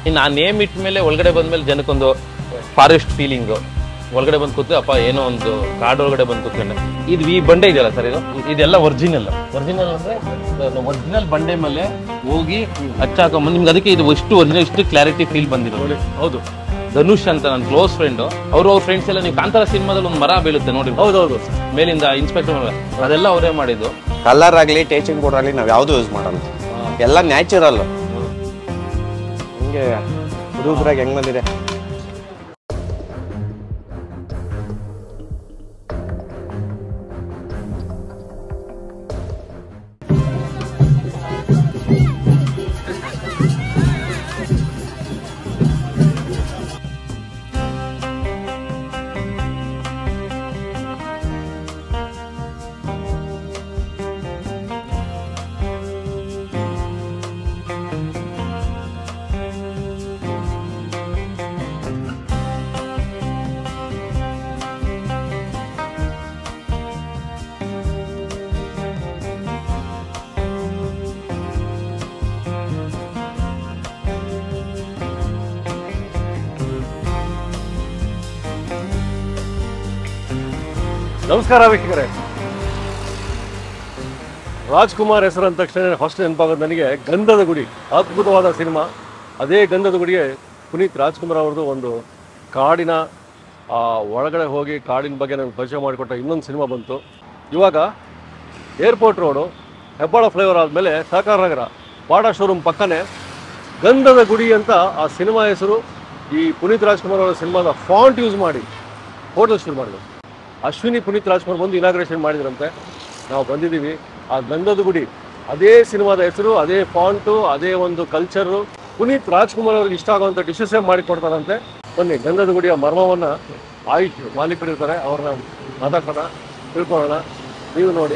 ಇನ್ನು ಆ ನೇಮ್ ಇಟ್ಟ ಮೇಲೆ ಒಳಗಡೆ ಬಂದ್ಮೇಲೆ ಜನಕ್ಕೊಂದು ಫಾರೆಸ್ಟ್ ಫೀಲಿಂಗು ಒಳಗಡೆ ಬಂದು ಕೂತು ಅಪ್ಪ ಏನೋ ಒಂದು ಕಾಡು ಒಳಗಡೆ ಬಂದು ಕೂತ್ಕೊಂಡೆ ಇದು ಈ ಬಂಡೆ ಇದೆಯಲ್ಲ ಸರ್ ಇದು ಇದೆಲ್ಲ ಒರಿಜಿನಲ್ ಒರಿಜಿನಲ್ ಅಂದ್ರೆ ಒರಿಜಿನಲ್ ಬಂಡೆ ಮೇಲೆ ಹೋಗಿ ಹಚ್ಚಾಕೊಂಬಂದು ನಿಮ್ಗೆ ಅದಕ್ಕೆ ಇದು ಇಷ್ಟು ಒರಿಜಿನಲ್ ಇಷ್ಟು ಕ್ಲಾರಿಟಿ ಫೀಲ್ ಬಂದಿರೋದು ಹೌದು ಧನುಷ್ ಅಂತ ನನ್ನ ಕ್ಲೋಸ್ ಫ್ರೆಂಡ್ ಅವರು ಅವ್ರ ಫ್ರೆಂಡ್ಸ್ ಎಲ್ಲ ನೀವು ಕಾಂತಾರ ಸಿನಿಮಾದಲ್ಲಿ ಒಂದು ಮರ ಬೀಳುತ್ತೆ ನೋಡಿ ಹೌದೌದು ಮೇಲಿಂದ ಇನ್ಸ್ಪೆಕ್ಟರ್ ಅದೆಲ್ಲ ಅವರೇ ಮಾಡಿದ್ದು ಕಲರ್ ಆಗಲಿ ಟೇಚಿಂಗ್ ಪೌಡರ್ ಆಗಲಿ ನಾವು ಯಾವುದು ಯೂಸ್ ಮಾಡಲ್ಲ ಎಲ್ಲ ನ್ಯಾಚುರಲ್ ಹಿಂಗೆ ಹುಡುಗರಾಗಿ ಹೆಂಗ್ ಬಂದಿದೆ ನಮಸ್ಕಾರ ವೀಕ್ಷಕರೇ ರಾಜ್ಕುಮಾರ್ ಹೆಸರು ಅಂದ ತಕ್ಷಣ ಫಸ್ಟ್ ನೆನಪಾಗೋದು ನನಗೆ ಗಂಧದ ಗುಡಿ ಅದ್ಭುತವಾದ ಸಿನಿಮಾ ಅದೇ ಗಂಧದ ಗುಡಿಗೆ ಪುನೀತ್ ರಾಜ್ಕುಮಾರ್ ಅವ್ರದ್ದು ಒಂದು ಕಾಡಿನ ಆ, ಒಳಗಡೆ ಹೋಗಿ ಕಾಡಿನ ಬಗ್ಗೆ ನನಗೆ ಪರಿಚಯ ಮಾಡಿಕೊಟ್ಟ ಇನ್ನೊಂದು ಸಿನಿಮಾ ಬಂತು ಇವಾಗ ಏರ್ಪೋರ್ಟ್ ರೋಡು ಹೆಬ್ಬಾಳ ಫ್ಲೈಓವರ್ ಆದಮೇಲೆ ಸಹಕಾರ ನಗರ ಬಾಡಾ ಶೋರೂಮ್ ಪಕ್ಕನೇ ಗಂಧದ ಗುಡಿ ಅಂತ ಆ ಸಿನಿಮಾ ಹೆಸರು ಈ ಪುನೀತ್ ರಾಜ್ಕುಮಾರ್ ಅವರ ಸಿನಿಮಾದ ಫಾಂಟ್ ಯೂಸ್ ಮಾಡಿ ಫೋಟೋ ಶುರು ಮಾಡಿದ್ರು ಅಶ್ವಿನಿ ಪುನೀತ್ ರಾಜ್ಕುಮಾರ್ ಬಂದು ಇನಾಗ್ರೇಷನ್ ಮಾಡಿದ್ರಂತೆ ನಾವು ಬಂದಿದ್ದೀವಿ ಆ ಗಂಧದ ಗುಡಿ ಅದೇ ಸಿನಿಮಾದ ಹೆಸರು ಅದೇ ಫಾಂಟು ಅದೇ ಒಂದು ಕಲ್ಚರು ಪುನೀತ್ ರಾಜ್ಕುಮಾರ್ ಅವ್ರಿಗೆ ಇಷ್ಟ ಆಗುವಂಥ ಡಿಶಸ್ಸೇ ಮಾಡಿ ಕೊಡ್ತಾರಂತೆ ಬನ್ನಿ ಗಂಧದ ಗುಡಿಯ ಮರ್ಮವನ್ನ ಆಯುಷ್ ಮಾಲೀಕರು ಇರ್ತಾರೆ ಅವ್ರನ್ನ ಮಾತಾಡ್ಸೋಣ ತಿಳ್ಕೊಳ್ಳೋಣ ನೀವು ನೋಡಿ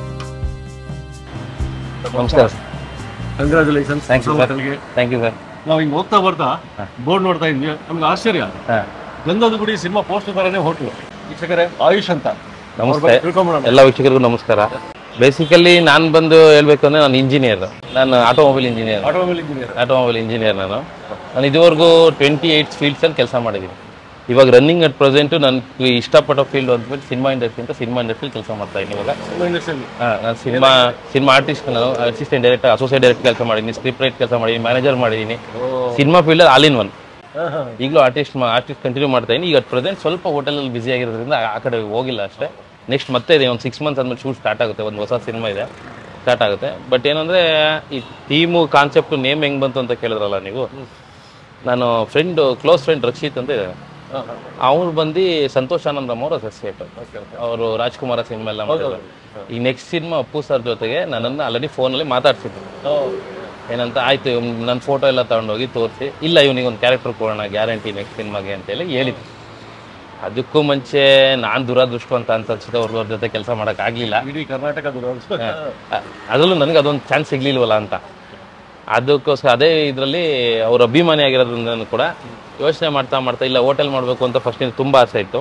ನಮಸ್ಕಾರ congratulations thank you sir thank you sir ನಾವು ಹಿಂಗೆ ಹೋಗ್ತಾ ಬರ್ತಾ ಬೋರ್ಡ್ ನೋಡ್ತಾ ಇದ್ವಿ ನಮ್ಗೆ ಆಶ್ಚರ್ಯ ಹಾಂ ಗಂಧದ ಗುಡಿ ಸಿನಿಮಾ ಪೋಸ್ಟ್ ತರನೇ ಹೋಟ್ಲು ವೀಕ್ಷಕರೇ ಆಯುಷ್ ಅಂತ ಅವ್ರ ನಮಸ್ತೆ ಬಗ್ಗೆ ತಿಳ್ಕೊಂಬಿಡೋಣ ಎಲ್ಲ ವೀಕ್ಷಕರಿಗೂ ನಮಸ್ಕಾರ ಬೇಸಿಕಲಿ ನಾನು ಬಂದು ಹೇಳ್ಬೇಕು ಅಂದ್ರೆ ನಾನು ಇಂಜಿನಿಯರ್ ನಾನು automobile engineer automobile engineer automobile engineer ನಾನು ನಾನು ಇದುವರೆಗೂ ಟ್ವೆಂಟಿ ಏಯ್ಟ್ ಫೀಲ್ಡ್ಸಲ್ಲಿ ಕೆಲಸ ಮಾಡಿದ್ದೀನಿ ಇವಾಗ ರನ್ನಿಂಗ್ ಅಟ್ ಪ್ರೆಸೆಂಟು ನನಗೆ ಇಷ್ಟಪಟ್ಟೋ ಫೀಲ್ಡ್ ಅಂದ್ಬಿಟ್ಟು ಸಿನಿಮಾ ಇಂಡಸ್ಟ್ರಿ ಅಂತ ಸಿನಿಮಾ ಇಂಡಸ್ಟ್ರಿಲಿ ಕೆಲಸ ಮಾಡ್ತಾ ಇದ್ದೀನಿ ಇವಾಗ ಇಂಡಸ್ಟ್ರಿಯಲ್ಲಿ ಹಾಂ ನಾನು ಸಿನಿಮಾ ಸಿನಿಮಾ ಆರ್ಟಿಸ್ಟ್ ನಾನು ಅಸಿಸ್ಟೆಂಟ್ ಡೈರೆಕ್ಟರ್ ಅಸೋಸಿಯೇಟ್ ಡೈರೆಕ್ಟರ್ ಕೆಲಸ ಮಾಡಿದ್ದೀನಿ ಸ್ಕ್ರಿಪ್ಟ್ ರೈಟ್ ಕೆಲಸ ಮಾಡಿದ್ದೀನಿ ಮ್ಯಾನೇಜರ್ ಮಾಡಿದ್ದೀನಿ ಸಿನಿಮಾ ಫೀಲ್ಡಲ್ಲಿ ಆಲ್ ಇನ್ ಒನ್ ಈಗಲೂ ಆರ್ಟಿಸ್ಟ್ ಆರ್ಟಿಸ್ಟ್ ಕಂಟಿನ್ಯೂ ಮಾಡ್ತಾ ಇದ್ದೀನಿ ಈಗ ಪ್ರೆಸೆಂಟ್ ಸ್ವಲ್ಪ ಹೋಟೆಲಲ್ಲಿ ಬಿಸಿ ಆಗಿರೋದ್ರಿಂದ ಆ ಕಡೆ ಹೋಗಿಲ್ಲ ಅಷ್ಟೇ ನೆಕ್ಸ್ಟ್ ಮತ್ತೆ ಇದೆ ಒಂದು ಸಿಕ್ಸ್ ಮಂತ್ಸ್ ಆದ್ಮೇಲೆ ಶೂಟ್ ಸ್ಟಾರ್ಟ್ ಆಗುತ್ತೆ ಒಂದು ಹೊಸ ಸಿನಿಮಾ ಇದೆ ಸ್ಟಾರ್ಟ್ ಆಗುತ್ತೆ ಬಟ್ ಏನಂದ್ರೆ ಈ ಥೀಮು ಕಾನ್ಸೆಪ್ಟ್ ನೇಮ್ ಹೆಂಗ್ ಬಂತು ಅಂತ ಕೇಳಿದ್ರಲ್ಲ ನೀವು ನಾನು ಫ್ರೆಂಡ್ ಕ್ಲೋಸ್ ಫ್ರೆಂಡ್ ರಕ್ಷಿತ್ ಅಂತ ಇದೆ ಅವ್ರು ಬಂದು ಸಂತೋಷ್ ಆನಂದಮ್ ಅವ್ರ ಅಸೋಸಿಯೇಟ್ ಅವರು ರಾಜ್ಕುಮಾರ ಸಿನಿಮಾ ಎಲ್ಲ ಮಾಡಿದ್ರು ಈ ನೆಕ್ಸ್ಟ್ ಸಿನಿಮಾ ಅಪ್ಪು ಸರ್ ಜೊತೆಗೆ ನನ್ನನ್ನು ಆಲ್ರೆಡಿ ಫೋನಲ್ಲಿ ಮಾತಾಡ್ಸಿದ್ರು ಏನಂತ ಆಯ್ತು ನನ್ನ ಫೋಟೋ ಎಲ್ಲ ತಗೊಂಡೋಗಿ ತೋರಿಸಿ ಇಲ್ಲ ಇವನಿಗೆ ಒಂದು ಕ್ಯಾರೆಕ್ಟರ್ ಕೊಡೋಣ ಗ್ಯಾರಂಟಿ ನೆಕ್ಸ್ಟ್ ಸಿನಿಮಾಗೆ ಅಂತೇಳಿ ಹೇಳಿದ್ರು ಅದಕ್ಕೂ ಮುಂಚೆ ನಾನು ದುರದೃಷ್ಟ ಅಂತ ಅನ್ಸುತ್ತೆ ಅವ್ರ ಅವ್ರ ಜೊತೆ ಕೆಲಸ ಮಾಡೋಕ್ಕಾಗಲಿಲ್ಲ ಇಡೀ ಕರ್ನಾಟಕದ ಅದರಲ್ಲೂ ನನಗೆ ಅದೊಂದು ಚಾನ್ಸ್ ಸಿಗ್ಲಿಲ್ವಲ್ಲ ಅಂತ ಅದಕ್ಕೋಸ್ಕರ ಅದೇ ಇದರಲ್ಲಿ ಅವ್ರ ಅಭಿಮಾನಿ ಆಗಿರೋದ್ರಿಂದ ಕೂಡ ಯೋಚನೆ ಮಾಡ್ತಾ ಮಾಡ್ತಾ ಇಲ್ಲ ಹೋಟೆಲ್ ಮಾಡಬೇಕು ಅಂತ ಫಸ್ಟ್ ತುಂಬ ಆಸೆ ಇತ್ತು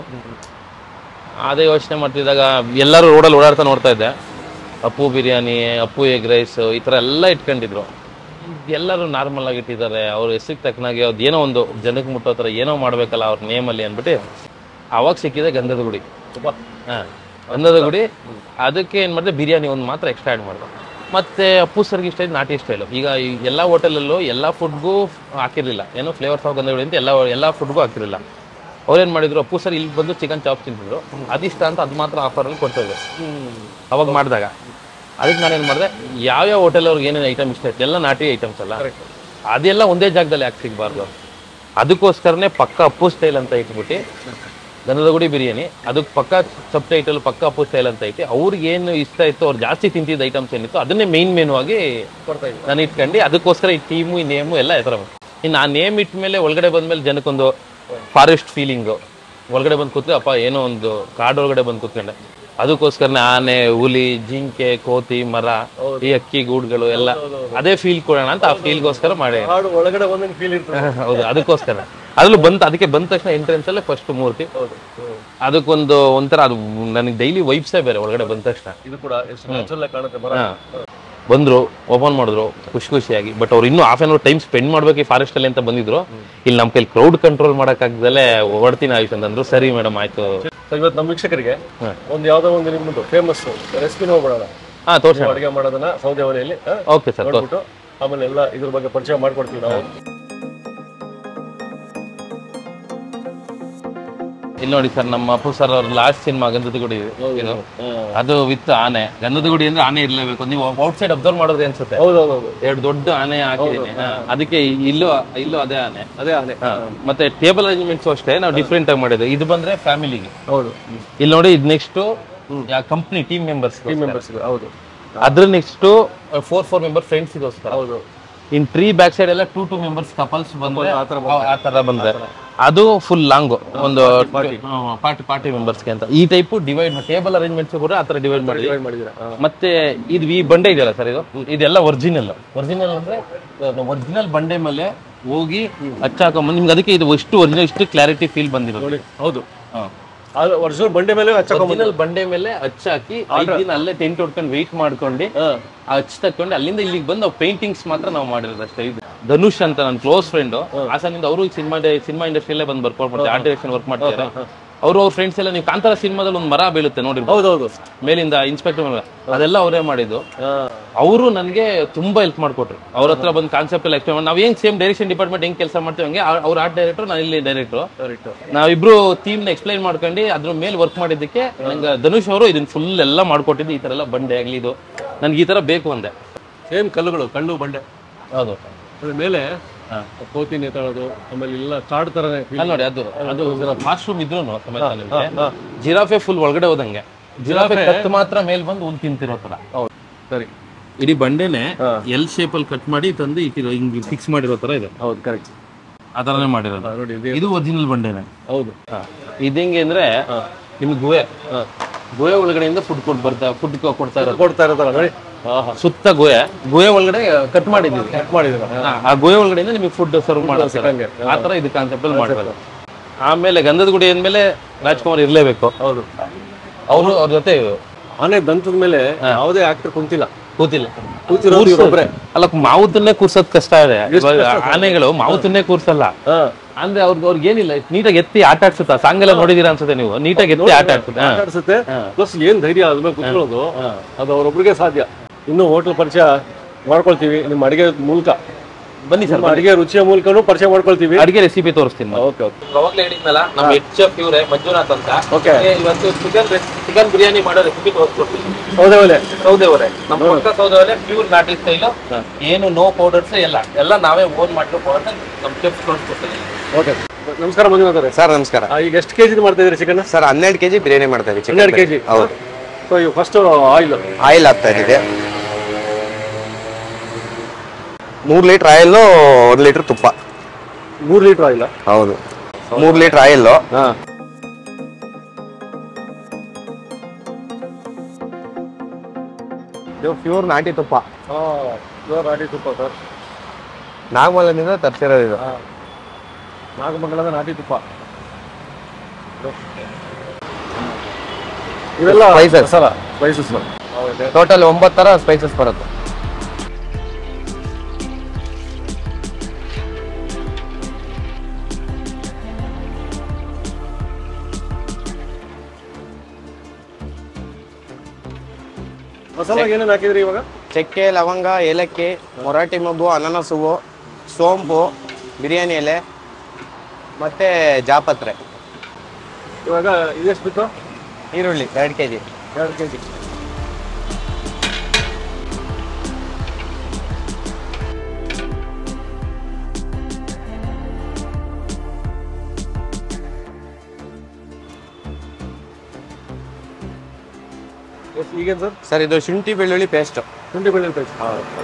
ಅದೇ ಯೋಚನೆ ಮಾಡ್ತಿದ್ದಾಗ ಎಲ್ಲರೂ ರೋಡಲ್ಲಿ ಓಡಾಡ್ತಾ ನೋಡ್ತಾ ಇದ್ದೆ ಅಪ್ಪು ಬಿರಿಯಾನಿ ಅಪ್ಪು ಎಗ್ ರೈಸ್ ಈ ಥರ ಎಲ್ಲ ಇಟ್ಕೊಂಡಿದ್ರು ಎಲ್ಲರೂ ನಾರ್ಮಲ್ ಆಗಿ ಇಟ್ಟಿದ್ದಾರೆ ಅವ್ರ ಹೆಸರಿಗೆ ತಕ್ಕನಾಗಿ ಅವ್ರದ್ದು ಏನೋ ಒಂದು ಜನಕ್ಕೆ ಮುಟ್ಟೋ ಥರ ಏನೋ ಮಾಡಬೇಕಲ್ಲ ಅವ್ರ ನೇಮಲ್ಲಿ ಅಂದ್ಬಿಟ್ಟು ಅವಾಗ ಸಿಕ್ಕಿದೆ ಗಂಧದ ಗುಡಿ ಹಾಂ ಗಂಧದ ಗುಡಿ ಅದಕ್ಕೆ ಏನು ಮಾಡಿದೆ ಬಿರಿಯಾನಿ ಒಂದು ಮಾತ್ರ ಎಕ್ಸ್ಟ್ರಾ ಆ್ಯಡ್ ಮಾಡಿದೆ ಮತ್ತೆ ಅಪ್ಪು ಸರ್ಗೆ ಇಷ್ಟ ಇದ್ದು ನಾಟಿ ಸ್ಟೈಲು ಈಗ ಈ ಎಲ್ಲ ಹೋಟೆಲಲ್ಲೂ ಎಲ್ಲ ಫುಡ್ಗೂ ಹಾಕಿರಲಿಲ್ಲ ಏನೋ ಫ್ಲೇವರ್ಸ್ ಆಫ್ ಗಂಧದ ಗುಡಿ ಅಂತ ಎಲ್ಲ ಎಲ್ಲ ಫುಡ್ಗೂ ಹಾಕಿರಲಿಲ್ಲ ಅವ್ರೇನು ಮಾಡಿದ್ರು ಅಪ್ಪು ಸರ್ ಇಲ್ಲಿ ಬಂದು ಚಿಕನ್ ಚಾಪ್ ತಿಂತಿದ್ರು ಅದಿಷ್ಟ ಅಂತ ಅದು ಮಾತ್ರ ಆಫರಲ್ಲಿ ಕೊಡ್ತಾ ಇದ್ರು ಅವಾಗ ಮಾಡಿದಾಗ ಅದಕ್ಕೆ ನಾನೇನು ಮಾಡಿದೆ ಯಾವ್ಯಾವ ಹೋಟೆಲ್ ಅವ್ರಿಗೆ ಏನೇನು ಐಟಮ್ ಇಷ್ಟ ಇತ್ತು ಎಲ್ಲ ನಾಟಿ ಐಟಮ್ಸ್ ಅಲ್ಲ ಅದೆಲ್ಲ ಒಂದೇ ಜಾಗದಲ್ಲಿ ಯಾಕೆ ಸಿಗಬಾರ್ದು ಅದಕ್ಕೋಸ್ಕರನೇ ಪಕ್ಕ ಅಪ್ಪು ಸ್ಟೈಲ್ ಅಂತ ಇಟ್ಬಿಟ್ಟು ಗಂಧದ ಗುಡಿ ಬಿರಿಯಾನಿ ಅದಕ್ಕೆ ಪಕ್ಕ ಸಬ್ ಟೈಟಲ್ ಪಕ್ಕ ಅಪ್ಪು ಸ್ಟೈಲ್ ಅಂತ ಐತಿ ಅವ್ರಿಗೆ ಏನು ಇಷ್ಟ ಇತ್ತು ಅವ್ರು ಜಾಸ್ತಿ ತಿಂತಿದ್ದ ಐಟಮ್ಸ್ ಏನಿತ್ತು ಅದನ್ನೇ ಮೇನ್ ಮೇನು ಆಗಿ ಕೊಡ್ತಾ ಇದ್ವಿ ನಾನು ಇಟ್ಕೊಂಡು ಅದಕ್ಕೋಸ್ಕರ ಈ ಟೀಮು ಈ ನೇಮು ಎಲ್ಲ ಎತ್ತರ ಇನ್ನು ಆ ನೇಮ್ ಇಟ್ಟ ಮೇಲೆ ಒಳಗಡೆ ಬಂದ್ಮೇಲೆ ಜನಕ್ಕೊಂದು ಫಾರೆಸ್ಟ್ ಫೀಲಿಂಗು ಒಳಗಡೆ ಬಂದು ಕೂತ್ರೆ ಅಪ್ಪ ಏನೋ ಒಂದು ಕಾಡು ಒಳಗಡೆ ಬಂದು ಕೂತ್ಕೊಂಡೆ ಅದಕ್ಕೋಸ್ಕರನೇ ಆನೆ ಹುಲಿ ಜಿಂಕೆ ಕೋತಿ ಮರ ಈ ಅಕ್ಕಿ ಗೂಡುಗಳು ಎಲ್ಲ ಅದೇ ಫೀಲ್ ಕೊಡೋಣ ಅಂತ ಆ ಫೀಲ್ಗೋಸ್ಕರ ಮಾಡಿ ಹಾಡು ಒಳಗಡೆ ಒಂದೊಂದು ಫೀಲ್ ಇರ್ತದೆ ಹೌದು ಅದಕ್ಕೋಸ್ಕರ ಅದ್ರಲ್ಲೂ ಬಂತ ಅದಕ್ಕೆ ಬಂದ ತಕ್ಷಣ ಎಂಟ್ರೆನ್ಸ್ ಅಲ್ಲೇ ಫಸ್ಟ್ ಮೂರ್ತಿ ಅದಕ್ಕೊಂದು ಒಂಥರ ಅದು ನನಗೆ ಡೈಲಿ ವೈಬ್ಸೇ ಬೇರೆ ಒಳಗಡೆ ಬಂದ ತಕ್ಷಣ ಇದು ಕೂಡ ಎಷ್ಟು ನ್ಯಾಚುರಲ್ ಕಾಣುತ್ತೆ ಮರ ಹಾ. ಬಂದ್ರು ಓಪನ್ ಮಾಡಿದ್ರು ಖುಷಿ ಖುಷಿಯಾಗಿ ಬಟ್ ಅವ್ರು ಇನ್ನೂ half an hour time spend ಮಾಡ್ಬೇಕು ಈ ಫಾರೆಸ್ಟ್ ಅಲ್ಲಿ ಅಂತ ಬಂದಿದ್ರು ಇಲ್ಲಿ ನಮ್ಮ ಕೈಲಿ ಕ್ರೌಡ್ ಕಂಟ್ರೋಲ್ ಮಾಡೋಕ್ಕಾಗ್ದಲೇ ಹೊಡ್ತೀನಿ ಆಯುಷ್ ಅಂತಂದ್ರು ಸರಿ ಮೇಡಮ್ ಆಯ್ತು ಸೊ ಇವತ್ತು ನಮ್ಮ ವೀಕ್ಷಕರಿಗೆ ಹಾ. ಒಂದು ಯಾವ್ದೋ ಒಂದು ನಿಮ್ಮದು ಫೇಮಸ್ ರೆಸಿಪಿ ನೋಡ್ಬಿಡೋಣ ಹಾ ತೋರ್ಸೋಣ ಅಡುಗೆ ಮಾಡೋದನ್ನ ಸೌದೆ ಒಲೆಯಲ್ಲಿ ಹಾ? ಓಕೆ ಸರ್ ನೋಡ್ಬಿಟ್ಟು ಆಮೇಲೆ ಎಲ್ಲ ಇದ್ರ ಬಗ್ಗೆ ಪರಿಚಯ ಮಾಡ್ಕೊಡ್ತೀವಿ ನಾವು ಇಲ್ಲಿ ನೋಡಿ ಸರ್ ನಮ್ಮ ಅಪ್ಪು ಸರ್ ಅವ್ರ ಲಾಸ್ಟ್ ಸಿನಿಮಾ ಗಂಧದ ಗುಡಿ ಇದು ಅದು ವಿತ್ ಆನೆ ಗಂಧದ ಗುಡಿ ಅಂದ್ರೆ ಆನೆ ಇರ್ಲೇಬೇಕು ನೀವು ಔಟ್ ಸೈಡ್ ಅಬ್ಸರ್ವ್ ಮಾಡೋದೇ ಅನ್ಸುತ್ತೆ ಹೌದೌದೌದು ಎರಡು ದೊಡ್ಡ ಆನೆ ಹಾಕಿದೀನಿ ಹಾ, ಅದಕ್ಕೆ ಇಲ್ಲೂ ಇಲ್ಲೂ ಅದೇ ಆನೆ ಅದೇ ಆನೆ ಹಾ, ಮತ್ತೆ ಟೇಬಲ್ ಅರೇಂಜ್ಮೆಂಟ್ಸ್ ಅಷ್ಟೇ ನಾವು ಡಿಫ್ರೆಂಟ್ ಆಗಿ ಮಾಡಿದ್ವಿ ಇದು ಬಂದ್ರೆ ಫ್ಯಾಮಿಲಿಗೆ ಹೌದು ಇಲ್ಲಿ ನೋಡಿ ಇದು next company team members team members ಹೌದು ಅದ್ರ next four four member friends ಗೋಸ್ಕರ ಹೌದು ಇನ್ ಟ್ರೀ ಬ್ಯಾಕ್ ಸೈಡ್ ಎಲ್ಲ ಟೂ ಟೂ ಮೆಂಬರ್ಸ್ ಕಪಲ್ಸ್ ಬಂದ್ರೆ ಆ ಥರ ಆ ತರ ಬಂದ್ರೆ ಅದು ಫುಲ್ ಲಾಂಗ್ ಒಂದು ಪಾರ್ಟಿ ಪಾರ್ಟಿ ಮೆಂಬರ್ಸ್ಗೆ ಅಂತ ಈ ಟೈಪ್ ಡಿವೈಡ್ ಟೇಬಲ್ ಅರೇಂಜ್ಮೆಂಟ್ಸ್ ಕೂಡ ಆ ತರ ಡಿವೈಡ್ ಮಾಡಿ ಡಿವೈಡ್ ಮಾಡಿದ್ದೀರಾ ಹಾ. ಮತ್ತೆ ಇದು ಈ ಬಂಡೆ ಇದೆಯಲ್ಲ ಸರ್ ಇದು ಇದೆಲ್ಲ ಒರಿಜಿನಲ್ ಒರಿಜಿನಲ್ ಅಂದ್ರೆ ಒರಿಜಿನಲ್ ಬಂಡೆ ಮೇಲೆ ಹೋಗಿ ಹಚ್ಚಾಕೊಂಬಂದು ನಿಮ್ಗೆ ಅದಕ್ಕೆ ಇದು ಎಷ್ಟು ಒರಿಜಿನಲ್ ಇಷ್ಟು ಕ್ಲಾರಿಟಿ ಫೀಲ್ ಬಂದಿರೋದು ನೋಡಿ ಹೌದು ಅದು ಒರಿಜಿನಲ್ ಬಂಡೆ ಮೇಲೆ ಹಚ್ಚಕೊಂಡ್ ಒರಿಜಿನಲ್ ಬಂಡೆ ಮೇಲೆ ಹಚ್ಚಾಕಿ ಐದ್ ದಿನ ಅಲ್ಲೇ ಟೆಂಟ್ ಹೊಡ್ಕೊಂಡು ವೆಯ್ಟ್ ಮಾಡ್ಕೊಂಡು ಆ ಹಚ್ ತಕೊಂಡು ಅಲ್ಲಿಂದ ಇಲ್ಲಿಗೆ ಬಂದು ಪೇಂಟಿಂಗ್ಸ್ ಮಾತ್ರ ನಾವು ಮಾಡಿರೋದು ಅಷ್ಟೇ ಇದು ಧನುಷ್ ಅಂತ ನನ್ನ ಕ್ಲೋಸ್ ಫ್ರೆಂಡ್ ಹಾಸನಿಂದ ಅವರು ಸಿನಿಮಾ ಸಿನಿಮಾ ಇಂಡಸ್ಟ್ರಿಯಲ್ಲೇ ಬಂದು ಬರ್ಕೊಂಡು ಮಾಡ್ತಾರೆ ಆರ್ಟ್ ಡೈರೆಕ್ಷನ್ ವರ್ಕ್ ಮಾಡ್ತಾರೆ ಅವರು ಅವ್ರ ಫ್ರೆಂಡ್ಸ್ ಎಲ್ಲ ನೀವು ಕಾಂತಾರ ಸಿನಿಮಾದಲ್ಲಿ ಒಂದು ಮರ ಬೀಳುತ್ತೆ ನೋಡಿ ಹೌದೌದು ಮೇಲಿಂದ ಇನ್ಸ್ಪೆಕ್ಟರ್ ಅದೆಲ್ಲ ಅವರೇ ಮಾಡಿದ್ದು ಹಾ. ಅವರು ನನಗೆ ತುಂಬಾ ಹೆಲ್ಪ್ ಮಾಡ್ಕೊಟ್ರು ಅವ್ರ ಹತ್ರ ಬಂದು ಕಾನ್ಸೆಪ್ಟ್ ಎಲ್ಲ ಎಕ್ಸ್ಪ್ಲೇನ್ ಮಾಡಿ ನಾವು ಹೆಂಗ್ ಸೇಮ್ ಡೈರೆಕ್ಷನ್ ಡಿಪಾರ್ಟ್ಮೆಂಟ್ ಹೆಂಗ್ ಕೆಲಸ ಮಾಡ್ತೀವಿ ಹಂಗೆ ಅವ್ರ ಆರ್ಟ್ ಡೈರೆಕ್ಟರ್ ನಾನು ಇಲ್ಲಿ ಡೈರೆಕ್ಟರ್ Correct. ನಾವಿಬ್ರು ಥೀಮ್ ನ ಎಕ್ಸ್ಪ್ಲೈನ್ ಮಾಡ್ಕೊಂಡು ಅದ್ರ ಮೇಲೆ ವರ್ಕ್ ಮಾಡಿದ್ದಕ್ಕೆ ನಂಗೆ ಧನುಷ್ ಅವರು ಇದನ್ನ ಫುಲ್ ಎಲ್ಲ ಮಾಡ್ಕೊಟ್ಟಿದ್ದು ಈ ತರ ಎಲ್ಲ ಬಂಡೆ ಆಗ್ಲಿ ಇದು ನನ್ಗೆ ಈ ತರ ಬೇಕು ಅಂದೆ ಸೇಮ್ ಕಲ್ಲುಗಳು ಕಲ್ಲು ಬಂಡೆ ಹೌದು ಅದ್ರ ಮೇಲೆ ಹಾ. ಕೋತಿ ನೇತಾಡೋದು ಆಮೇಲೆ ಇಲ್ಲ ಕಾಡು ತರನೇ feel. ಅಲ್ಲಿ ನೋಡಿ ಅದು ಅದು ವಾಶ್ರೂಮ್ ಇದ್ರು ಸಮೇತ ನಿಮ್ಗೆ ಜಿರಾಫೆ ಫುಲ್ ಒಳಗಡೆ ಹೋದಂಗೆ ಜಿರಾಫೆ ಕತ್ತು ಮಾತ್ರ ಮೇಲ್ ಬಂದು ಹುಲ್ ತಿಂತಿರೋ ತರ ಹೌದು ಸರಿ ಇಡೀ ಬಂಡೆನೆ ಎಲ್ ಶೇಪ್ ಅಲ್ಲಿ ಕಟ್ ಮಾಡಿ ತಂದು ಇಟ್ಟಿರೋ ಹಿಂಗ್ ಫಿಕ್ಸ್ ಮಾಡಿರೋ ತರ ಇದೆ ಹೌದು ಕರೆಕ್ಟ್ ಆ ತರನೇ ಮಾಡಿರೋದು ನೋಡಿ ಇದೆ ಇದು ಒರಿಜಿನಲ್ ಬಂಡೆನೆ ಹೌದು ಇದು ಹೆಂಗೆ ಅಂದ್ರೆ ನಿಮ್ಗೆ ಗುಹೆ ಗುಹೆ ಒಳಗಡೆಯಿಂದ ಫುಡ್ ಕೊಡ್ ಬರ್ತಾ ಫುಡ್ ಕೊಡ್ತಾ ಇರೋದು ಕೊಡ್ತಾ ಇರೋದಲ್ಲ ನೋಡಿ ಹಾ ಹಾ ಸುತ್ತ ಗುಹೆ ಗುಹೆ ಒಳಗಡೆ ಕಟ್ ಮಾಡಿದೀವಿ ಕಟ್ ಮಾಡಿದ್ದೀರಾ ಹಾ, ಆ ಗುಹೆ ಒಳಗಡೆಯಿಂದ ನಿಮಗೆ ಫುಡ್ ಸರ್ವ್ ಮಾಡೋದು ಸಿಕ್ಕಂಗೆ. ಆ ತರ ಇದು ಕಾನ್ಸೆಪ್ಟ್ ಅಲ್ಲಿ ಮಾಡಿರೋದು ಆಮೇಲೆ ಗಂಧದ ಗುಡಿ ಅಂದ್ಮೇಲೆ ರಾಜ್ಕುಮಾರ್ ಇರ್ಲೇಬೇಕು ಹೌದು ಅವರು ಅವ್ರ ಜೊತೆ ಆನೆ ದಂತದ ಮೇಲೆ ಯಾವುದೇ ಆಕ್ಟರ್ ಕುಂತಿಲ್ಲ ಕೂತಿಲ್ಲ ಕೂತಿರೋದು ಇವ್ರೊಬ್ರೆ. ಅಲ್ಲ ಮಾವುತನ್ನೇ ಕೂರ್ಸೋದ್ ಕಷ್ಟ ಇದೆ ಇವಾಗ ಆನೆಗಳು ಮಾವುತನ್ನೇ ಕೂರ್ಸಲ್ಲ ಹಾ ಅಂದ್ರೆ ಅವ್ರಿಗೆ ಅವ್ರಿಗೆ ಏನಿಲ್ಲ ನೀಟಾಗಿ ಎತ್ತಿ ಆಟ ಆಡ್ಸುತ್ತಾ ಸಾಂಗ್ ಎಲ್ಲ ನೋಡಿದೀರಾ ಅನ್ಸುತ್ತೆ ನೀವು ನೀಟಾಗಿ ಎತ್ತಿ ಆಟ ಆಡ್ಸುತ್ತೆ ಹಾ. ಮಾತಾಡ್ಸುತ್ತೆ ಪ್ಲಸ್ ಏನ್ ಧೈರ್ಯ ಅದ್ರ ಮೇಲೆ ಕುತ್ಕೊಳ್ಳೋದು ಅದು ಅವ್ರೊಬ್ರಿಗೆ ಸಾಧ್ಯ ಇನ್ನು ಹೋಟೆಲ್ ಪರಿಚಯ ಮಾಡ್ಕೊಳ್ತೀವಿ ನಿಮ್ಮ ಅಡಿಗೆ ಮೂಲಕ ಬನ್ನಿ ಸರ್ ನಿಮ್ಮ ಅಡಿಗೆ ರುಚಿಯ ಮೂಲಕನೂ ಪರಿಚಯ ಮಾಡ್ಕೊಳ್ತೀವಿ ಅಡಿಗೆ ರೆಸಿಪಿ ತೋರಿಸ್ತೀನಿ ನಾನು. ಓಕೆ ಓಕೆ ಅವಾಗ್ಲೇ ಹೇಳಿದ್ನಲ್ಲ ನಮ್ಮ ಹೆಡ್ ಚೆಫ್ ಇವ್ರೆ ಮಂಜುನಾಥ್ ಅಂತ Okay. ಏ, ಇವತ್ತು ಚಿಕನ್ ಚಿಕನ್ ಬಿರಿಯಾನಿ ಮಾಡೋ ರೆಸಿಪಿ ತೋರಿಸ್ಕೊಡ್ತೀನಿ ಹೌದೇ ಒಲೆ ಸೌದೆ ಒಲೆ ನಮ್ಮ ಪಕ್ಕ ಸೌದೆ ಒಲೆ ಪ್ಯೂರ್ ನಾಟಿ ಸ್ಟೈಲು ಏನು ನೋ ಪೌಡರ್ಸ್ ಎಲ್ಲ ಎಲ್ಲ ನಾವೇ ಓನ್ ಮಾಡಿರೋ ಪೌಡರ್ ನಮ್ಮ ಚೆಫ್ ತೋರಿಸ್ಕೊಡ್ತೀನಿ ಓಕೆ ನಮಸ್ಕಾರ ಮಂಜುನಾಥ್ ಅವರೇ ಸರ್ ನಮಸ್ಕಾರ ಆ, ಈಗ ಎಷ್ಟು ಕೆಜಿ ಮಾಡ್ತಾ ಇದ್ರಿ ಚಿಕನ್ ಸರ್ ಹನ್ನೆರಡು ಕೆಜಿ ಬಿರಿಯಾನಿ ಮಾಡ್ತಾ ಇದ್ದೀವಿ chicken ಹನ್ನೆರಡು ಕೆಜಿ ಹೌದು ಸೊ ಈಗ ಫಸ್ಟ್ ಆಯಿಲ್ ಆಯಿಲ್ ಹಾಕ್ತಾ ಇದ್ದೀವಿ ಮೂರು ಲೀಟರ್ ಆಯಿಲ್ ಒಂದು ಲೀಟರ್ ತುಪ್ಪ ಮೂರು ಲೀಟರ್ ಆಯಿಲ್ ಹೌದು ಮೂರು ಲೀಟರ್ ಆಯಿಲ್ ಹಾ ಇದು ಪ್ಯೂರ್ ನಾಟಿ ತುಪ್ಪ ಪ್ಯೂರ್ ನಾಟಿ ತುಪ್ಪ ಸರ್ ನಾಗಮಲದಿಂದ ತರ್ಸಿರೋದು ಇದು ನಾಗಮಂಗಲದ ನಾಟಿ ತುಪ್ಪ ಇವೆಲ್ಲ Spices. ಮಸಾಲ ಸ್ಪೈಸಸ್ ಟೋಟಲ್ ಒಂಬತ್ತು ಥರ ಸ್ಪೈಸಸ್ ಬರುತ್ತೆ ಮಸಾಲ ಏನೇನು ಹಾಕಿದ್ರಿ ಇವಾಗ ಚಕ್ಕೆ ಲವಂಗ ಏಲಕ್ಕಿ ಮೊರಾಟಿ ಮೊಗ್ಗು ಅನಾನಸ್ ಹೂವು ಸೋಂಪು ಬಿರಿಯಾನಿ ಎಲೆ ಮತ್ತೆ ಜಾಪತ್ರೆ ಇವಾಗ ಇದೆಷ್ಟು ಬಿತ್ತು ಈರುಳ್ಳಿ ಎರಡು ಕೆ ಜಿ ಎರಡು ಕೆ ಜಿ ಈಗೇನು ಸರ್ ಸರ್ ಇದು ಶುಂಠಿ ಬೆಳ್ಳುಳ್ಳಿ ಪೇಸ್ಟ್ ಶುಂಠಿ ಬೆಳ್ಳುಳ್ಳಿ ಪೇಸ್ಟ್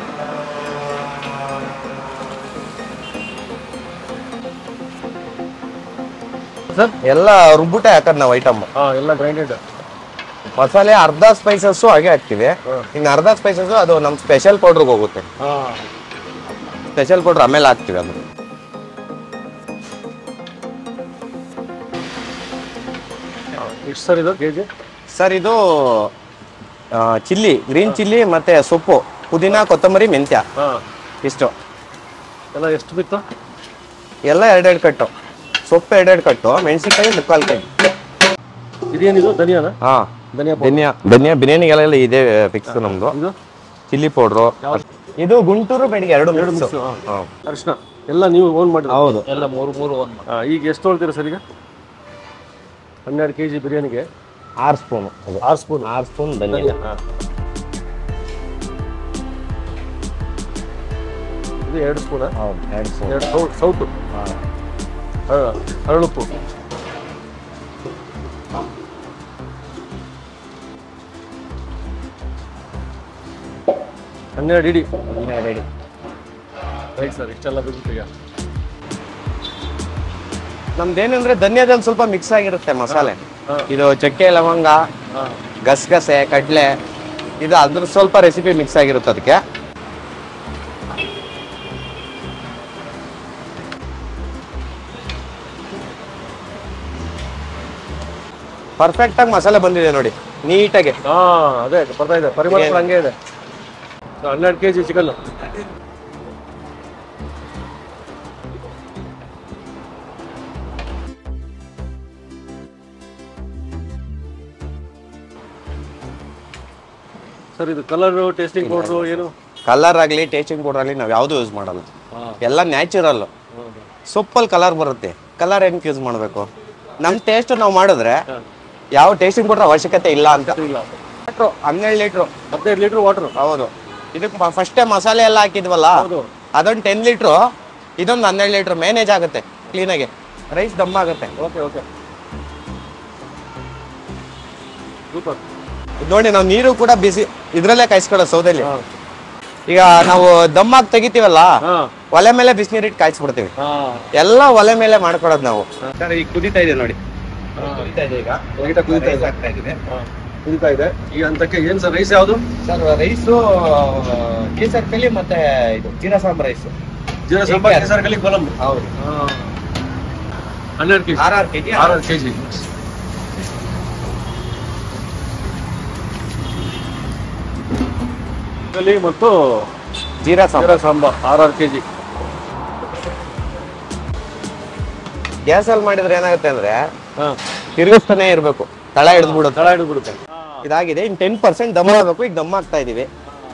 ಸರ್ ಎಲ್ಲ ರುಬ್ಬುಟೆ ಹಾಕೋದು ನಾವು ಐಟಮ್ ಹಾಂ ಎಲ್ಲ ಗ್ರೈಂಡೆಡ್ ಮಸಾಲೆ ಅರ್ಧ ಸ್ಪೈಸಸ್ಸು ಹಾಗೆ ಹಾಕ್ತಿವಿ ಇನ್ನು ಅರ್ಧ ಸ್ಪೈಸಸ್ ಅದು ನಮ್ಮ ಸ್ಪೆಷಲ್ ಪೌಡ್ರಿಗೆ ಹೋಗುತ್ತೆ ಹಾಂ ಸ್ಪೆಷಲ್ ಪೌಡ್ರ್ ಆಮೇಲೆ ಹಾಕ್ತಿವಿ ಅದು ಎಷ್ಟು ಸರ್ ಇದು ಕೆ ಜಿ ಸರ್ ಇದು ಚಿಲ್ಲಿ ಗ್ರೀನ್ ಚಿಲ್ಲಿ ಮತ್ತೆ ಸೊಪ್ಪು ಪುದೀನ ಕೊತ್ತಂಬರಿ ಮೆಂತ್ಯ ಹಾಂ ಇಷ್ಟು ಎಲ್ಲ ಎಷ್ಟು ಬಿತ್ತು ಎಲ್ಲ ಎರಡೆರಡು ಕಟ್ಟು ಸೊಪ್ಪು ಎರಡೆರಡು ಕಟ್ಟು ಮೆಣಸಿನ್ಕಾಯಿ ಮುಕ್ಕಾಲು ಕೈ ಇದೇನಿದು ಧನಿಯಾನ ಹಾ ಧನಿಯಾ ಧನಿಯಾ ಧನಿಯಾ ಬಿರಿಯಾನಿಗೆಲ್ಲ ಇದೆ ಫಿಕ್ಸ್ ನಮ್ದು ಇದು ಚಿಲ್ಲಿ ಪೌಡ್ರು ಇದು ಗುಂಟೂರು ಬೆಳಿಗ್ಗೆ ಎರಡು ಎರಡು ಮಿಕ್ಸ್ ಮಿಕ್ಸ್ ಅರಿಶಿನ ಎಲ್ಲ ನೀವು ಓನ್ ಮಾಡಿದ್ರೆ ಹೌದು ಎಲ್ಲ ಮೂರು ಮೂರು ಒಂದು ಈಗ ಎಷ್ಟು ತೊಳ್ತೀರಾ ಸರ್ ಈಗ ಹನ್ನೆರಡು ಕೆ ಜಿ ಬಿರಿಯಾನಿಗೆ ಆರು ಸ್ಪೂನ್ ಆರು ಸ್ಪೂನ್ ಆರು ಸ್ಪೂನ್ ಧನಿಯಾ ಇದು ಎರಡು ಸ್ಪೂನ್ ಹೌದು ಎರಡು ಸ್ಪೂನ್ ಎರಡು ಸೌ ಸೌಟು ಹ- ಹರಳುಪ್ಪು ಹನ್ನೆರಡು ಇಡಿ ರೆಡಿ ರೈಟ್ ಸರ್ ಇಷ್ಟೆಲ್ಲ ಬಿಟ್ಟು ಈಗ ನಮ್ದೇನಂದ್ರೆ ಧನ್ಯದಲ್ಲಿ ಸ್ವಲ್ಪ ಮಿಕ್ಸ್ ಆಗಿರುತ್ತೆ ಮಸಾಲೆ ಹಾ. ಇದು ಚಕ್ಕೆ ಲವಂಗ ಹಾಂ ಗಸಗಸೆ ಕಡಲೆ ಇದು ಅದ್ರ ಸ್ವಲ್ಪ ರೆಸಿಪಿ ಮಿಕ್ಸ್ ಆಗಿರುತ್ತೆ ಅದಕ್ಕೆ ಪರ್ಫೆಕ್ಟ್ ಆಗಿ ಮಸಾಲೆ ಬಂದಿದೆ ನೋಡಿ ನೀಟಾಗಿ ಹಾಂ ಅದೇ ಬರ್ತಾ ಇದೆ ಪರಿಮಳ ಕೂಡ ಹಂಗೆ ಇದೆ ಸೊ, ಹನ್ನೆರಡು ಕೆ ಜಿ ಚಿಕನ್ ಸರ್ ಇದು ಕಲರು ಟೇಸ್ಟಿಂಗ್ ಪೌಡ್ರು ಏನು ಕಲರ್ ಆಗಲಿ ಟೇಸ್ಟಿಂಗ್ ಪೌಡರ್ ಆಗಲಿ ನಾವು ಯಾವುದು ಯೂಸ್ ಮಾಡಲ್ಲ ಹಾಂ ಎಲ್ಲ ನ್ಯಾಚುರಲ್ ಸೊಪ್ಪಲ್ಲಿ ಕಲರ್ ಬರುತ್ತೆ ಕಲರ್ ಏನಕ್ಕೆ ಯೂಸ್ ಮಾಡಬೇಕು ನಮ್ಮ ಟೇಸ್ಟ್ ನಾವು ಮಾಡಿದ್ರೆ ಯಾವ ಟೇಸ್ಟಿಂಗ್ ಪೌಡರ್ ಅವಶ್ಯಕತೆ ಇಲ್ಲ ಅಂತ ಇಲ್ಲ ಲೀಟ್ರು ಹನ್ನೆರಡು ಲೀಟ್ರು ಹದಿನೈದು ಲೀಟ್ರ್ ವಾಟ್ರು ಹೌದು ಇದಕ್ಕೆ ಫಸ್ಟೇ ಮಸಾಲೆ ಎಲ್ಲ ಹಾಕಿದ್ವಲ್ಲ ಹೌದು ಅದೊಂದು ಟೆನ್ ಲೀಟ್ರು ಇದೊಂದು ಹನ್ನೆರಡು ಲೀಟ್ರ್ ಮ್ಯಾನೇಜ್ ಆಗುತ್ತೆ ಕ್ಲೀನಾಗಿ ರೈಸ್ ದಮ್ ಆಗುತ್ತೆ ಓಕೆ ಓಕೆ ಸೂಪರ್ ಇದ್ ನೋಡಿ ನಾವು ನೀರು ಕೂಡ ಬಿಸಿ ಇದ್ರಲ್ಲೇ ಕಾಯಿಸ್ಕೊಳ್ಳೋ ಸೌದೆಲಿ ಹಾಂ ಈಗ ನಾವು ದಮ್ ಹಾಕಿ ತೆಗಿತೀವಲ್ಲ ಹಾಂ ಒಲೆ ಮೇಲೆ ಬಿಸಿನೀರಿಟ್ಟು ಕಾಯಿಸ್ಬಿಡ್ತೀವಿ ಹಾಂ ಎಲ್ಲ ಒಲೆ ಮೇಲೆ ಮಾಡ್ಕೊಳೋದು ನಾವು ಸರ್ ಈಗ ಕುದೀತಾ ಇದೆ ನೋಡಿ ಕುದೀತಾ ಇದೆ ಈಗ ಲೈಟಾಗಿ ಕುದೀತಾ ಇದೆ. ಆಗ್ತಾ ಇದೆ ಕುದೀತಾ ಇದೆ ಈ ಹಂತಕ್ಕೆ ಏನ್ ಸರ್ ರೈಸ್ ಯಾವುದು ಸರ್ ರೈಸು ಕೇಸರ್ ಕಲಿ ಮತ್ತೆ ಇದು ಜೀರಾ ಸಾಂಬಾರ್ ರೈಸ್ ಜೀರಾ ಸಾಂಬಾರ್ ಕೇಸರ್ ಕಲಿ ಕೊಲಂಬು ಹೌದು ಹನ್ನೆರಡು ಕೆಜಿ ಆರ್ ಆರ್ ಕೆಜಿ ಆರು ಕೆಜಿ ಕಲಿ ಮತ್ತು ಜೀರಾ ಸಾಂಬಾರ್ ಜೀರಾ ಸಾಂಬಾರ್ ಆರಾರು ಕೆಜಿ ಗ್ಯಾಸ್ ಅಲ್ಲಿ ಮಾಡಿದ್ರೆ ಏನಾಗುತ್ತೆ ಅಂದ್ರೆ ಹಾ ತಿರುಗಿಸ್ತಾನೆ ಇರ್ಬೇಕು ತಳ ಹಿಡಿದು ಬಿಡುತ್ತೆ ತಳ ಹಿಡಿದು ಬಿಡುತ್ತೆ ಇದಾಗಿದೆ ಇನ್ ಟೆನ್ ಪರ್ಸೆಂಟ್ ದಮ್ ಆಗಬೇಕು ಈಗ ದಮ್ ಆಗ್ತಾ ಇದೀವಿ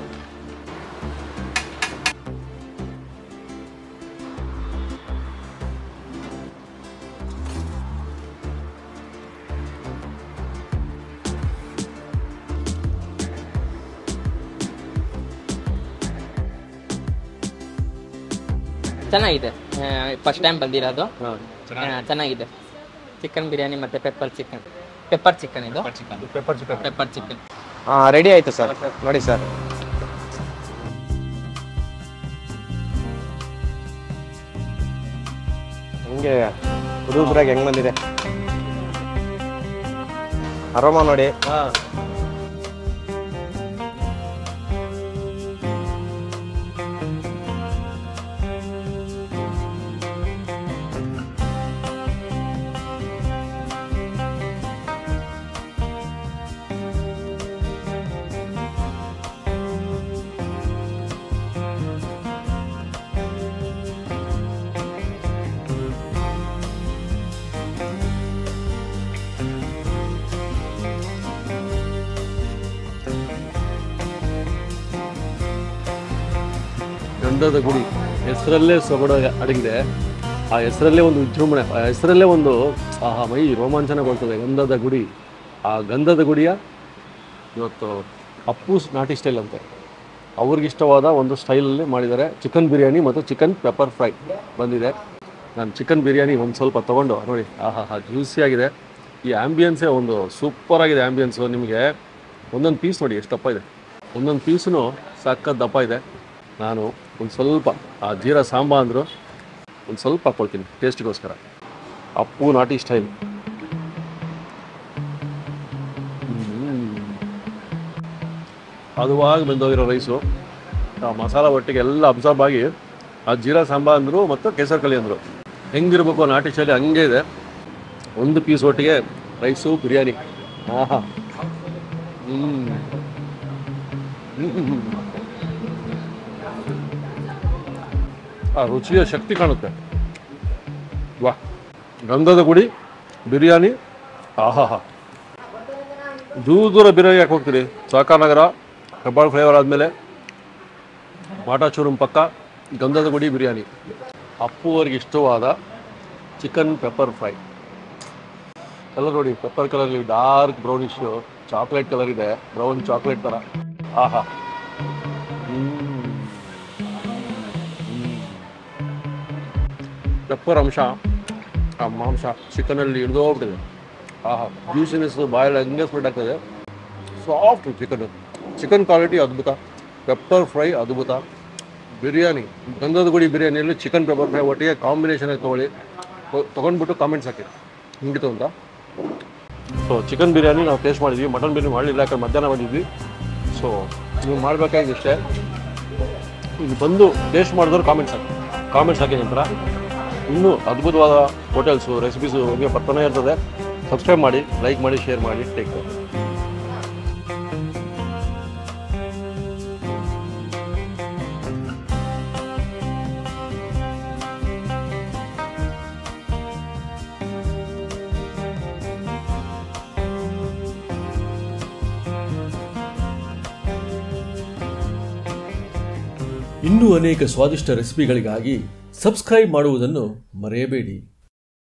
ಚೆನ್ನಾಗಿದೆ ಫಸ್ಟ್ ಟೈಮ್ ಬಂದಿರೋದು ಹಾ ಆ, ಚೆನ್ನಾಗಿದೆ ಚಿಕನ್ ಬಿರಿಯಾನಿ ಮತ್ತೆ ಪೆಪ್ಪರ್ ಚಿಕನ್ ಪೆಪ್ಪರ್ ಚಿಕನ್ ಇದು ಪೆಪ್ಪರ್ ಚಿಕನ್ ಪೆಪ್ಪರ್ ಚಿಕನ್ ಹಾ ರೆಡಿ ಆಯ್ತು ಸರ್ ನೋಡಿ ಸರ್ ಹಿಂಗೆ ಹುಡುಗರಾಗ ಹೆಂಗ್ ಬಂದಿದೆ ಅರೋಮ ನೋಡಿ ಹಾ ಗಂಧದ ಗುಡಿ ಹೆಸರಲ್ಲೇ ಸೊಗಡ ಅಡಗಿದೆ ಆ ಹೆಸರಲ್ಲೇ ಒಂದು ವಿಜೃಂಭಣೆ ಆ ಹೆಸರಲ್ಲೇ ಒಂದು ಆಹಾ ಮೈ ರೋಮಾಂಚನಗೊಳ್ತದೆ ಗಂಧದ ಗುಡಿ ಆ ಗಂಧದ ಗುಡಿಯ ಇವತ್ತು ಅಪ್ಪೂಸ್ ನಾಟಿ ಸ್ಟೈಲ್ ಅಂತೆ ಅವ್ರಿಗೆ ಇಷ್ಟವಾದ ಒಂದು ಸ್ಟೈಲಲ್ಲಿ ಮಾಡಿದ್ದಾರೆ ಚಿಕನ್ ಬಿರಿಯಾನಿ ಮತ್ತು ಚಿಕನ್ ಪೆಪ್ಪರ್ ಫ್ರೈ ಬಂದಿದೆ ನಾನು ಚಿಕನ್ ಬಿರಿಯಾನಿ ಒಂದು ಸ್ವಲ್ಪ ತೊಗೊಂಡು ನೋಡಿ ಆಹಾ ಹಾ ಜ್ಯೂಸಿ ಆಗಿದೆ ಈ ಆ್ಯಂಬಿಯನ್ಸೇ ಒಂದು ಸೂಪರ್ ಆಗಿದೆ ಆ್ಯಂಬಿಯನ್ಸು ನಿಮಗೆ ಒಂದೊಂದು ಪೀಸ್ ನೋಡಿ ಎಷ್ಟು ದಪ್ಪ ಇದೆ ಒಂದೊಂದು ಪೀಸು ಸಖತ್ ದಪ್ಪ ಇದೆ ನಾನು ಒಂದು ಸ್ವಲ್ಪ ಆ ಜೀರಾ ಸಾಂಬಾ ಅಂದರು ಒಂದು ಸ್ವಲ್ಪ ಹಾಕ್ಕೊಳ್ತೀನಿ ಟೇಸ್ಟಿಗೋಸ್ಕರ ಅಪ್ಪು ನಾಟಿ ಸ್ಟೈಲ್ ಹದವಾಗಿ ಬೆಂದೋಗಿರೋ ರೈಸು ಆ ಮಸಾಲ ಒಟ್ಟಿಗೆ ಎಲ್ಲ ಅಬ್ಸಾರ್ಬ್ ಆಗಿ ಆ ಜೀರಾ ಸಾಂಬಾ ಅಂದರು ಮತ್ತು ಕೇಸರ್ ಕಲಿ ಅಂದರು ಹೆಂಗಿರ್ಬೇಕು ಆ ನಾಟಿ ಶೈಲಿ ಹಂಗೆ ಇದೆ ಒಂದು ಪೀಸ್ ಒಟ್ಟಿಗೆ ರೈಸು ಬಿರಿಯಾನಿ ಆಹಾ ಹ್ಮ್ ಹ್ಮ್ ಆ ರುಚಿಯ ಶಕ್ತಿ ಕಾಣುತ್ತೆ ವಾ ಗಂಧದ ಗುಡಿ ಬಿರಿಯಾನಿ ಆಹಾಹಾ ದೂರ ದೂರ ಬಿರಿಯಾನಿ ಯಾಕೆ ಹೋಗ್ತೀರಿ ಸಾಕಾನಗರ ಹೆಬ್ಬಾಳ್ ಫ್ಲೇವರ್ ಆದಮೇಲೆ ಮಾಟಾಚೂರಂ ಪಕ್ಕ ಗಂಧದ ಗುಡಿ ಬಿರಿಯಾನಿ ಅಪ್ಪುವರಿಗೆ ಇಷ್ಟವಾದ ಚಿಕನ್ ಪೆಪ್ಪರ್ ಫ್ರೈ ಎಲ್ಲ ನೋಡಿ pepper colour dark brownish chocolate colour ಇದೆ ಬ್ರೌನ್ ಚಾಕ್ಲೇಟ್ ತರ ಆಹಾ ಪೆಪ್ಪರ್ ಅಂಶ ಆ ಮಾಂಸ ಚಿಕನಲ್ಲಿ ಹಿಡಿದೋಗ್ಬಿಟ್ಟಿದೆ ಆಹಾ ಜ್ಯೂಸಿನೆಸ್ ಬಾಯಲ್ಲಿ ಹಂಗೆ ಸ್ಪ್ರೆಡ್ ಆಗ್ತದೆ ಸಾಫ್ಟ್ ಚಿಕನ್ ಚಿಕನ್ ಕ್ವಾಲಿಟಿ ಅದ್ಭುತ ಪೆಪ್ಪರ್ ಫ್ರೈ ಅದ್ಭುತ ಬಿರಿಯಾನಿ ಗಂಧದ ಗುಡಿ ಬಿರಿಯಾನಿಯಲ್ಲಿ ಚಿಕನ್ ಪೆಪ್ಪರ್ ಫ್ರೈ ಒಟ್ಟಿಗೆ ಕಾಂಬಿನೇಷನ್ ತೊಗೊಳ್ಳಿ ತೊ- ತೊಗೊಂಡ್ಬಿಟ್ಟು ಕಾಮೆಂಟ್ಸ್ ಹಾಕಿ ಹಿಂಗಿತ್ತು ಅಂತ ಸೊ ಚಿಕನ್ ಬಿರಿಯಾನಿ ನಾವು ಟೇಸ್ಟ್ ಮಾಡಿದ್ವಿ ಮಟನ್ ಬಿರಿಯಾನಿ ಮಾಡಲಿಲ್ಲ ಯಾಕಂದ್ರೆ ಮಧ್ಯಾಹ್ನ ಬಂದಿದ್ವಿ ಸೊ ನೀವು ಮಾಡಬೇಕಾಗಿದ್ದು ಇಷ್ಟೇ ಇಲ್ಲಿ ಬಂದು ಟೇಸ್ಟ್ ಮಾಡಿದವ್ರು ಕಾಮೆಂಟ್ಸ್ ಹಾಕಿ ಕಾಮೆಂಟ್ಸ್ ಹಾಕಿದ ನಂತರ ಇನ್ನೂ ಅದ್ಭುತವಾದ ಹೋಟೆಲ್ಸು ರೆಸಿಪೀಸು ಹೀಗೆ ಬರ್ತಾನೆ ಇರ್ತದೆ ಸಬ್ಸ್ಕ್ರೈಬ್ ಮಾಡಿ ಲೈಕ್ ಮಾಡಿ ಶೇರ್ ಮಾಡಿ ಟೇಕ್ ಕೇರ್ ಇನ್ನೂ ಅನೇಕ ಸ್ವಾದಿಷ್ಟ ರೆಸಿಪಿಗಳಿಗಾಗಿ ಸಬ್ಸ್ಕ್ರೈಬ್ ಮಾಡುವುದನ್ನು ಮರೆಯಬೇಡಿ